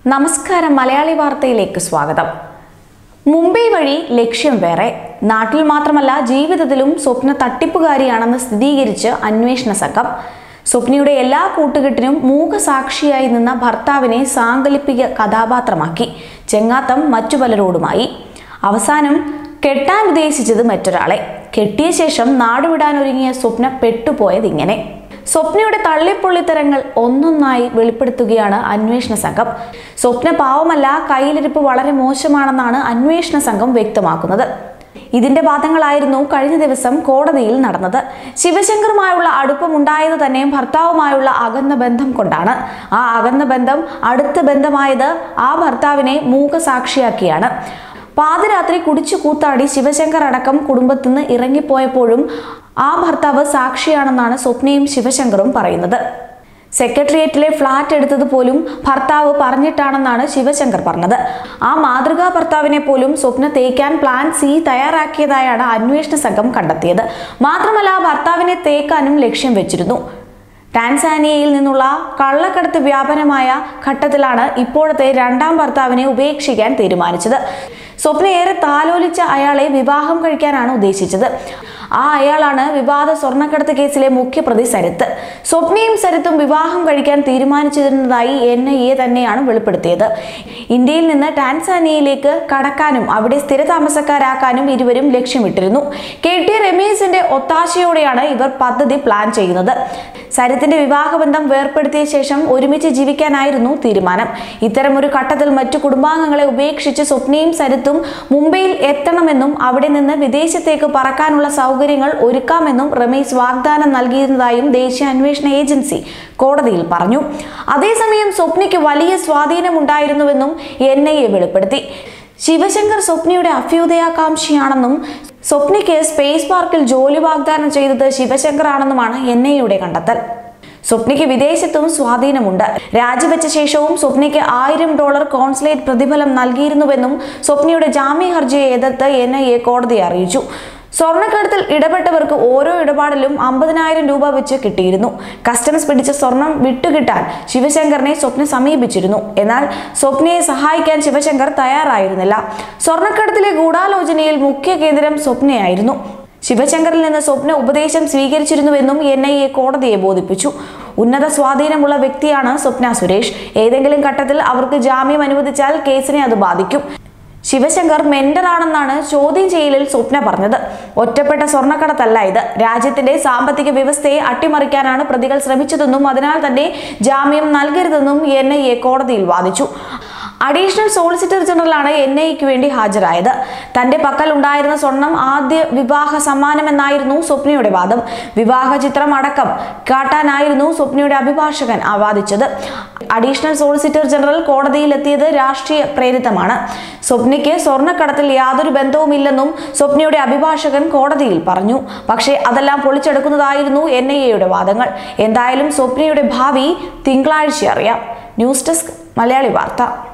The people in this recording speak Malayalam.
നമസ്കാരം മലയാളി വാർത്തയിലേക്ക് സ്വാഗതം മുംബൈ വഴി ലക്ഷ്യം വേറെ നാട്ടിൽ മാത്രമല്ല ജീവിതത്തിലും സ്വപ്ന തട്ടിപ്പുകാരിയാണെന്ന് സ്ഥിരീകരിച്ച് അന്വേഷണ സംഘം സ്വപ്നയുടെ എല്ലാ കൂട്ടുകെട്ടിനും മൂകസാക്ഷിയായി നിന്ന ഭർത്താവിനെ സാങ്കല്പിക കഥാപാത്രമാക്കി ചെങ്ങാത്തം മറ്റു പലരോടുമായി അവസാനം കെട്ടാൻ ഉദ്ദേശിച്ചത് മറ്റൊരാളെ കെട്ടിയ ശേഷം നാടുവിടാനൊരുങ്ങിയ സ്വപ്ന പെട്ടുപോയതിങ്ങനെ സ്വപ്നയുടെ തള്ളിപ്പൊള്ളിത്തരങ്ങൾ ഒന്നൊന്നായി വെളിപ്പെടുത്തുകയാണ് അന്വേഷണ സംഘം സ്വപ്ന പാവമല്ല കയ്യിലിരിപ്പ് വളരെ മോശമാണെന്നാണ് അന്വേഷണ സംഘം വ്യക്തമാക്കുന്നത് ഇതിന്റെ വാദങ്ങളായിരുന്നു കഴിഞ്ഞ ദിവസം കോടതിയിൽ നടന്നത് ശിവശങ്കറുമായുള്ള അടുപ്പമുണ്ടായത് തന്നെ ഭർത്താവുമായുള്ള അകന്ന ബന്ധം കൊണ്ടാണ് ആ അകന്ന ബന്ധം അടുത്ത ബന്ധമായത് ആ ഭർത്താവിനെ മൂകസാക്ഷിയാക്കിയാണ് പാതിരാത്രി കുടിച്ചു കൂത്താടി ശിവശങ്കർ അടക്കം കുടുംബത്തിൽ നിന്ന് ഇറങ്ങിപ്പോയപ്പോഴും ആ ഭർത്താവ് സാക്ഷിയാണെന്നാണ് സ്വപ്നയും ശിവശങ്കറും പറയുന്നത് സെക്രട്ടേറിയറ്റിലെ ഫ്ളാറ്റ് എടുത്തത് പോലും ഭർത്താവ് പറഞ്ഞിട്ടാണെന്നാണ് ശിവശങ്കർ പറഞ്ഞത് ആ മാതൃകാ ഭർത്താവിനെ പോലും സ്വപ്ന തേക്കാൻ പ്ലാൻ സി തയ്യാറാക്കിയതായാണ് അന്വേഷണ സംഘം കണ്ടെത്തിയത് മാത്രമല്ല ഭർത്താവിനെ തേക്കാനും ലക്ഷ്യം വെച്ചിരുന്നു ടാൻസാനിയയിൽ നിന്നുള്ള കള്ളക്കടത്ത് വ്യാപനമായ ഘട്ടത്തിലാണ് ഇപ്പോഴത്തെ രണ്ടാം ഭർത്താവിനെ ഉപേക്ഷിക്കാൻ തീരുമാനിച്ചത് സ്വപ്ന ഏറെ താലോലിച്ച അയാളെ വിവാഹം കഴിക്കാനാണ് ഉദ്ദേശിച്ചത് ആ അയാളാണ് വിവാദ സ്വർണ്ണക്കടത്ത് കേസിലെ മുഖ്യപ്രതി സരിത്ത് സ്വപ്നയും സരിത്തും വിവാഹം കഴിക്കാൻ തീരുമാനിച്ചിരുന്നതായി എൻ ഐ എ തന്നെയാണ് വെളിപ്പെടുത്തിയത് ഇന്ത്യയിൽ നിന്ന് ടാൻസാനിയയിലേക്ക് കടക്കാനും അവിടെ സ്ഥിരതാമസക്കാരാക്കാനും ഇരുവരും ലക്ഷ്യമിട്ടിരുന്നു കെ ടി രമേശിന്റെ ഒത്താശയോടെയാണ് ഇവർ പദ്ധതി പ്ലാൻ ചെയ്യുന്നത് സരിത്തിന്റെ വിവാഹബന്ധം വേർപ്പെടുത്തിയ ശേഷം ഒരുമിച്ച് ജീവിക്കാനായിരുന്നു തീരുമാനം ഇത്തരമൊരു ഘട്ടത്തിൽ മറ്റു കുടുംബാംഗങ്ങളെ ഉപേക്ഷിച്ച് സ്വപ്നയും സരിത്തും മുംബൈയിൽ എത്തണമെന്നും അവിടെ നിന്ന് വിദേശത്തേക്ക് പറക്കാനുള്ള സൗകര്യങ്ങൾ ഒരുക്കാമെന്നും റമേശ് വാഗ്ദാനം നൽകിയിരുന്നതായും ദേശീയ അന്വേഷണ ഏജൻസി കോടതിയിൽ പറഞ്ഞു അതേസമയം സ്വപ്നയ്ക്ക് വലിയ സ്വാധീനമുണ്ടായിരുന്നുവെന്നും എൻ ഐ എ വെളിപ്പെടുത്തി ശിവശങ്കർ സ്വപ്നയുടെ അഭ്യുദയാകാംക്ഷിയാണെന്നും സ്വപ്നയ്ക്ക് സ്പേസ് പാർക്കിൽ ജോലി വാഗ്ദാനം ചെയ്തത് ശിവശങ്കർ ആണെന്നുമാണ് എൻ ഐയുടെ കണ്ടെത്തൽ സ്വപ്നയ്ക്ക് വിദേശത്തും സ്വാധീനമുണ്ട് രാജിവെച്ച ശേഷവും സ്വപ്നയ്ക്ക് ആയിരം ഡോളർ കോൺസുലേറ്റ് പ്രതിഫലം നൽകിയിരുന്നുവെന്നും സ്വപ്നയുടെ ജാമ്യ ഹർജിയെ എതിർത്ത് എൻ ഐ എ കോടതിയെ അറിയിച്ചു സ്വർണ്ണക്കടത്തിൽ ഇടപെട്ടവർക്ക് ഓരോ ഇടപാടിലും അമ്പതിനായിരം രൂപ വെച്ച് കിട്ടിയിരുന്നു കസ്റ്റംസ് പിടിച്ച സ്വർണം വിട്ടുകിട്ടാൻ ശിവശങ്കറിനെ സ്വപ്ന സമീപിച്ചിരുന്നു എന്നാൽ സ്വപ്നയെ സഹായിക്കാൻ ശിവശങ്കർ തയ്യാറായിരുന്നില്ല സ്വർണ്ണക്കടത്തിലെ ഗൂഢാലോചനയിൽ മുഖ്യ കേന്ദ്രം സ്വപ്നയായിരുന്നു ശിവശങ്കറിൽ നിന്ന് സ്വപ്ന ഉപദേശം സ്വീകരിച്ചിരുന്നുവെന്നും എൻ ഐ എ കോടതിയെ ബോധിപ്പിച്ചു ഉന്നത സ്വാധീനമുള്ള വ്യക്തിയാണ് സ്വപ്ന സുരേഷ് ഏതെങ്കിലും ഘട്ടത്തിൽ അവർക്ക് ജാമ്യം അനുവദിച്ചാൽ കേസിനെ അത് ബാധിക്കും ശിവശങ്കർ മെന്ററാണെന്നാണ് ചോദ്യം ചെയ്യലിൽ സ്വപ്ന പറഞ്ഞത് ഒറ്റപ്പെട്ട സ്വർണ്ണക്കടത്തല്ല ഇത് രാജ്യത്തിന്റെ സാമ്പത്തിക വ്യവസ്ഥയെ അട്ടിമറിക്കാനാണ് പ്രതികൾ ശ്രമിച്ചതെന്നും അതിനാൽ തന്നെ ജാമ്യം നൽകരുതെന്നും എൻ ഐ എ കോടതിയിൽ വാദിച്ചു അഡീഷണൽ സോളിസിറ്റർ ജനറലാണ് എൻ ഐക്ക് വേണ്ടി ഹാജരായത് തന്റെ പക്കൽ ഉണ്ടായിരുന്ന സ്വർണം ആദ്യ വിവാഹ സമ്മാനമെന്നായിരുന്നു സ്വപ്നയുടെ വാദം വിവാഹ ചിത്രം അടക്കം കാട്ടാനായിരുന്നു സ്വപ്നയുടെ അഭിഭാഷകൻ വാദിച്ചത് അഡീഷണൽ സോളിസിറ്റർ ജനറൽ കോടതിയിൽ എത്തിയത് രാഷ്ട്രീയ പ്രേരിതമാണ് സ്വപ്നയ്ക്ക് സ്വർണ്ണക്കടത്തിൽ യാതൊരു ബന്ധവുമില്ലെന്നും സ്വപ്നയുടെ അഭിഭാഷകൻ കോടതിയിൽ പറഞ്ഞു പക്ഷേ അതെല്ലാം പൊളിച്ചെടുക്കുന്നതായിരുന്നു എൻ ഐ എയുടെ വാദങ്ങൾ എന്തായാലും സ്വപ്നയുടെ ഭാവി തിങ്കളാഴ്ച അറിയാം ന്യൂസ് ഡെസ്ക് മലയാളി വാർത്ത